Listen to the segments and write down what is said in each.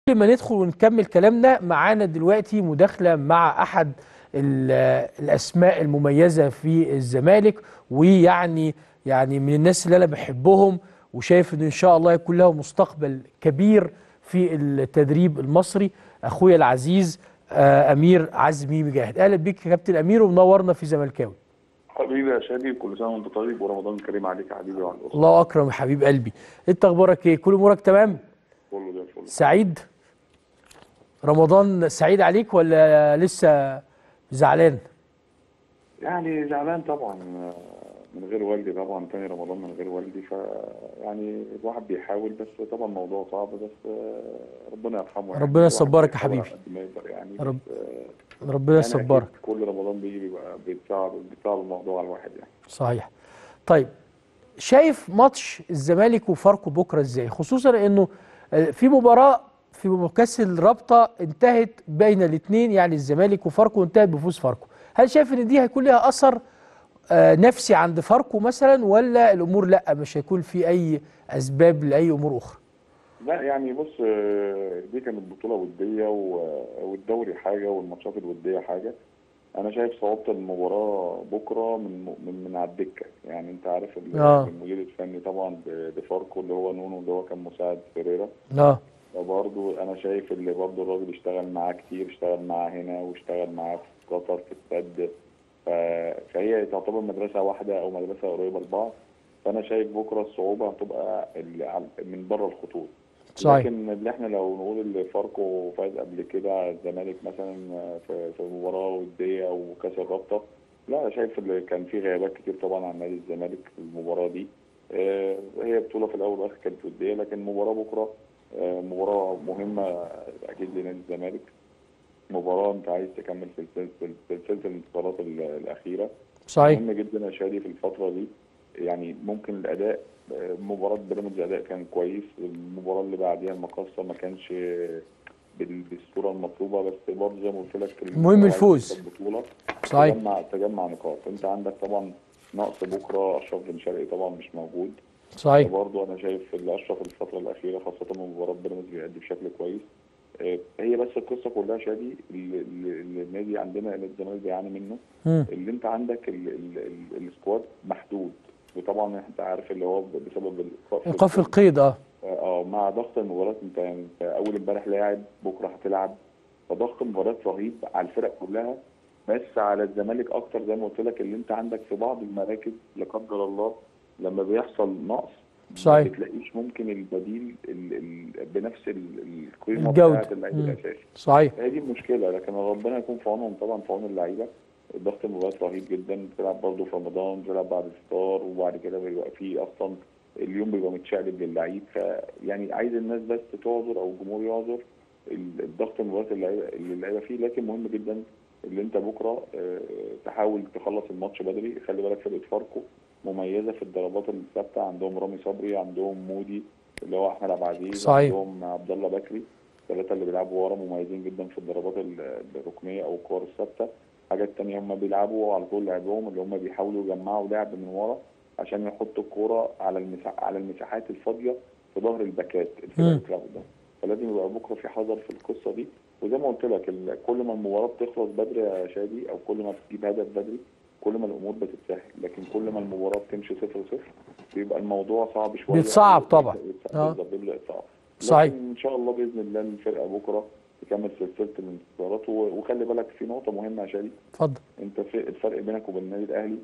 قبل ما ندخل ونكمل كلامنا معانا دلوقتي مداخلة مع أحد ال- الأسماء المميزة في الزمالك ويعني يعني من الناس اللي أنا بحبهم وشايف إن إن شاء الله يكون له مستقبل كبير في التدريب المصري أخويا العزيز آه، أمير عزمي مجاهد أهلا بيك يا كابتن أمير ومنورنا في زملكاوي حبيبي يا شادي كل سنه وانت طيب ورمضان كريم عليك يا حبيبي وعلى الاسره الله أكرم يا حبيب قلبي أنت أخبارك إيه كل أمورك تمام كله زي الفل سعيد رمضان سعيد عليك ولا لسه زعلان يعني زعلان طبعا من غير والدي طبعا تاني رمضان من غير والدي ف يعني الواحد بيحاول بس طبعا الموضوع صعب بس ربنا يرحمه يعني ربنا الواحد يصبرك يا بيحاول حبيبي. على قد ما يقدر يعني رب- بس ربنا يعني يصبرك أكيد كل رمضان بيجي بيبقى بيتصعب بيتصعب الموضوع على الواحد يعني صحيح طيب شايف ماتش الزمالك وفاركو بكره ازاي خصوصا انه آه، في مباراه في كاس الرابطه انتهت بين الاثنين يعني الزمالك وفاركو انتهت بفوز فاركو هل شايف ان دي هيكون لها اثر آه، نفسي عند فاركو مثلا ولا الامور لا مش هيكون في اي اسباب لاي امور اخرى لا يعني بص آه، دي كانت بطولة ودية و- والدوري حاجة والماتشات الودية حاجة أنا شايف صعوبة المباراة بكرة من من من على الدكة يعني أنت عارف ال- آه. المدير الفني طبعا ب- بفاركو اللي هو نونو اللي هو كان مساعد فيريرا اه فبرضه أنا شايف اللي برضه الراجل اشتغل معاه كتير اشتغل معاه هنا واشتغل معاه في قطر في السد ف- فهي تعتبر مدرسة واحدة أو مدرسة قريبة لبعض فأنا شايف بكرة الصعوبة هتبقى ال- على- من بره الخطوط صحيح لكن اللي احنا لو نقول اللي فاركو فاز قبل كده على الزمالك مثلا في في مباراه وديه او كاس الرابطه لا شايف اللي كان في غيابات كتير طبعا عن نادي الزمالك في المباراه دي آه، هي بطوله في الاول والاخر كانت وديه لكن مباراه بكره آه، مباراه مهمه اكيد لنادي الزمالك مباراه انت عايز تكمل في سلسله في سلسله الانتصارات ال- الاخيره صحيح مهم جدا يا شادي في الفترة دي يعني ممكن الأداء آه، مباراة بيراميدز الأداء كان كويس المباراة اللي بعديها المقاصة ما كانش بال- بالصورة المطلوبة بس برضه زي ما قلت لك المهم الفوز. البطولة صحيح تجمع تجمع نقاط أنت عندك طبعا نقص بكرة أشرف بن شرقي طبعا مش موجود صحيح برضه أنا شايف اللي أشرف الفترة الأخيرة خاصة من مباراة بيراميدز بيأدي بشكل كويس آه، هي بس القصة كلها شادي اللي اللي- اللي النادي عندنا نادي الزمالك بيعاني منه مم. اللي انت عندك ال ال ال السكواد محدود وطبعا انت عارف اللي هو بسبب الايقاف ايقاف القيد اه اه مع ضغط المباريات انت يعني انت اول امبارح لاعب بكره هتلعب فضغط مباريات رهيب على الفرق كلها بس على الزمالك اكتر زي ما قلت لك اللي انت عندك في بعض المراكز لا قدر الله لما بيحصل نقص صحيح. ما بتلاقيش ممكن البديل ال ال بنفس ال- القيمه الجودة. بتاعت اللعيب مم. الاساسي صحيح هي دي المشكله لكن ربنا يكون في عونهم طبعا في عون اللعيبه ضغط المباريات رهيب جدا بتلعب برضه في رمضان بتلعب بعد الفطار وبعد كده بيبقى فيه اصلا اليوم بيبقى متشقلب للعيب فيعني عايز الناس بس تعذر او الجمهور يعذر ال- الضغط المباريات اللعيبه اللي اللعيبه فيه لكن مهم جدا اللي انت بكره آه، تحاول تخلص الماتش بدري خلي بالك فرقه فاركو مميزه في الضربات الثابته عندهم رامي صبري عندهم مودي اللي هو احمد عبد العزيز صحيح. عندهم عبد الله بكري الثلاثه اللي بيلعبوا ورا مميزين جدا في الضربات ال- الركنيه او الكور الثابته حاجه تانية هم بيلعبوا على طول لعبهم اللي هم بيحاولوا يجمعوا لعب من ورا عشان يحطوا الكوره على المساح على المساحات الفاضيه في ظهر الباكات الفرقه مم. اللي بتلعب قدام فلازم يبقى بكره في حذر في القصه دي وزي ما قلت لك ال- كل ما المباراه بتخلص بدري يا شادي او كل ما بتجيب هدف بدري كل ما الامور بتتسهل لكن كل ما المباراه بتمشي صفر صفر بيبقى الموضوع صعب شويه بيتصعب طبعا. بيتصعب- آه. بالظبط بيبدا يتصعب صحيح. لكن ان شاء الله باذن الله الفرقه بكره تكمل سلسله الانتصارات و- وخلي بالك في نقطه مهمه يا شادي اتفضل انت في الفرق بينك وبين النادي الاهلي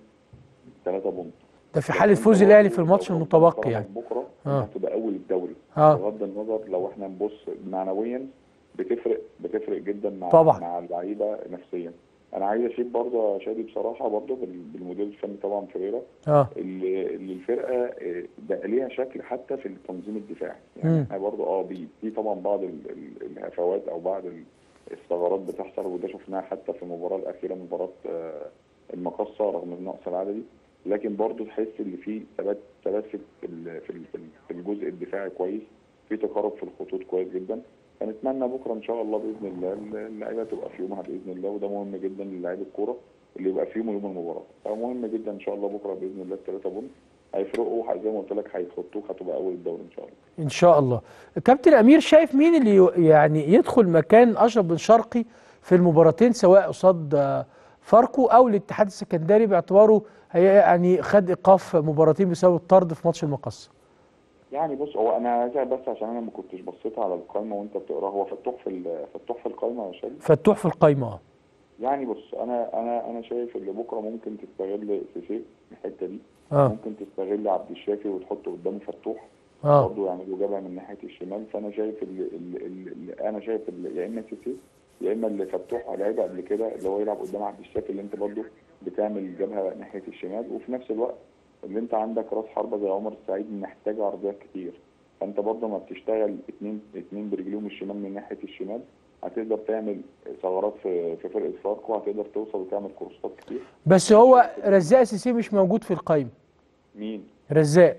3 بونت ده في حاله فوز الاهلي في الماتش المتبقي يعني بكره آه. انت هتبقى اول الدوري اه بغض النظر لو احنا نبص معنويا بتفرق بتفرق جدا مع طبعا. مع اللعيبه نفسيا انا عايز اشيد برضه يا شادي بصراحه برضه بال- بالمدير الفني طبعا فيريرا اه اللي اللي الفرقه آه، بقى ليها شكل حتى في التنظيم الدفاعي مم. يعني احنا برضه اه بي- في طبعا بعض ال- ال- الهفوات او بعض ال- الثغرات بتحصل وده شفناها حتى في المباراه الاخيره مباراه آه، المقصه رغم النقص العددي لكن برضه تحس ان في ثبات ثبات في ال- في ال- في ال- في الجزء الدفاعي كويس في تقارب في الخطوط كويس جدا فنتمنى بكره ان شاء الله باذن الله اللعيبه تبقى في يومها باذن الله وده مهم جدا للاعيب الكوره اللي يبقى في يوم يوم المباراه فمهم جدا ان شاء الله بكره باذن الله الثلاثه بونت هيفرقوا زي ما قلت لك هيحطوك هتبقى اول الدوري ان شاء الله ان شاء الله كابتن امير شايف مين اللي ي- يعني يدخل مكان اشرف بن شرقي في المباراتين سواء قصاد آه، فاركو او الاتحاد السكندري باعتباره هي يعني خد ايقاف مباراتين بسبب الطرد في ماتش المقصه يعني بص هو انا عايزها بس عشان انا ما كنتش بصيت على القائمه وانت بتقراها هو فتوح في ال- فتوح في القائمه يا شادي فتوح في القايمه آه. يعني بص انا انا انا شايف اللي بكره ممكن تستغل سيسي الحته دي اه ممكن تستغل عبد الشافي وتحط قدامه فتوح اه برضه يعملوا جبهه من ناحيه الشمال فانا شايف اللي اللي اللي انا شايف اللي يا اما سيسي يا اما اللي فتوح لعبها قبل كده اللي هو يلعب قدام عبد الشافي اللي انت برضه بتعمل جبهه ناحيه الشمال وفي نفس الوقت اللي انت عندك راس حربه زي عمر السعيد محتاج عرضيات كتير فانت برضه ما بتشتغل اتنين اتنين برجليهم الشمال من ناحيه الشمال هتقدر تعمل ثغرات في في فرقه فاركو هتقدر توصل وتعمل كورسات كتير بس هو رزاق سيسي مش موجود في القايمه مين؟ رزاق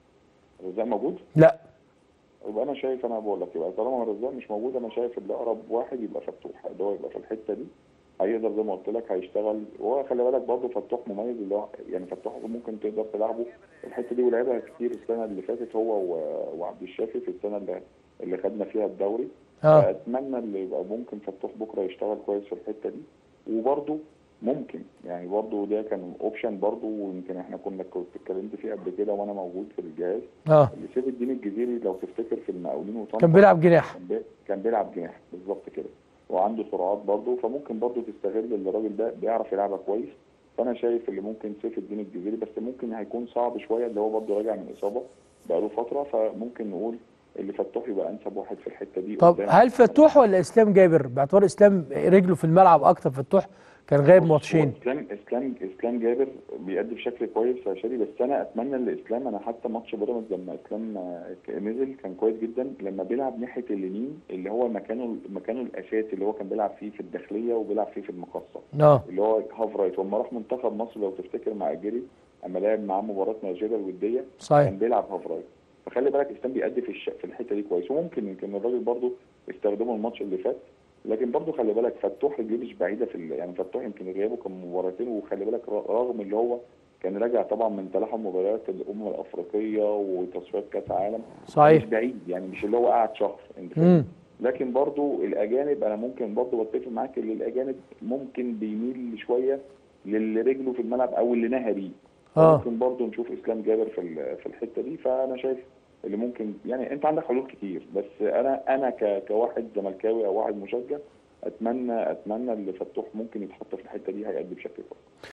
رزاق موجود؟ لا يبقى انا شايف انا بقول لك يبقى طالما رزاق مش موجود انا شايف اللي اقرب واحد يبقى فتوح اللي هو يبقى في الحته دي هيقدر زي ما قلت لك هيشتغل وهو خلي بالك برضه فتوح مميز اللي هو يعني فتوح ممكن تقدر تلعبه الحته دي ولعبها كتير السنه اللي فاتت هو و- وعبد الشافي في السنه اللي اللي خدنا فيها الدوري اه فاتمنى اللي يبقى ممكن فتوح بكره يشتغل كويس في الحته دي وبرضه ممكن يعني برضه ده كان اوبشن برضه ويمكن احنا كنا كنت اتكلمت فيه قبل كده وانا موجود في الجهاز اه اللي سيف الدين الجزيري لو تفتكر في المقاولين وطنطا كان بيلعب جناح كان بي- كان بيلعب جناح بالظبط كده وعنده سرعات برضه فممكن برضه تستغل اللي الراجل ده بيعرف يلعبها كويس فانا شايف اللي ممكن سيف الدين الجزيري بس ممكن هيكون صعب شويه اللي هو برضه راجع من اصابه بقاله فتره فممكن نقول اللي فتوح يبقى انسب واحد في الحته دي طب قدام. هل فتوح ولا اسلام جابر باعتبار اسلام رجله في الملعب اكتر فتوح كان غايب بص، ماتشين هو اسلام اسلام اسلام جابر بيأدي بشكل كويس يا شادي بس انا اتمنى ان اسلام انا حتى ماتش بيراميدز لما اسلام آه، نزل كان كويس جدا لما بيلعب ناحيه اليمين اللي هو مكانه مكانه الاساسي اللي هو كان بيلعب فيه في الداخليه وبيلعب فيه في المقصه اه اللي هو هاف رايت ولما راح منتخب مصر لو تفتكر مع اجيري اما لعب معاه مباراه نيجيريا الوديه صحيح كان بيلعب هاف رايت فخلي بالك اسلام بيأدي في الش... في الحته دي كويس وممكن يمكن الراجل برضه استخدمه الماتش اللي فات لكن برضه خلي بالك فتوح رجليه مش بعيده في ال... يعني فتوح يمكن غيابه كان مباراتين وخلي بالك ر- رغم اللي هو كان راجع طبعا من تلاحم مباريات الامم الافريقيه وتصفيات كاس عالم مش صحيح بعيد يعني مش اللي هو قعد شهر انت فاهم؟ امم لكن برضو الاجانب انا ممكن برضو بتفق معاك ان الاجانب ممكن بيميل شويه للي رجله في الملعب او اللي نهري اه ممكن برضو نشوف اسلام جابر في ال- في الحته دي فانا شايف اللي ممكن يعني انت عندك حلول كتير بس انا انا ك- كواحد زملكاوي او واحد مشجع اتمنى اتمنى اللي فتوح ممكن يتحط في الحته دي هيأدي بشكل كويس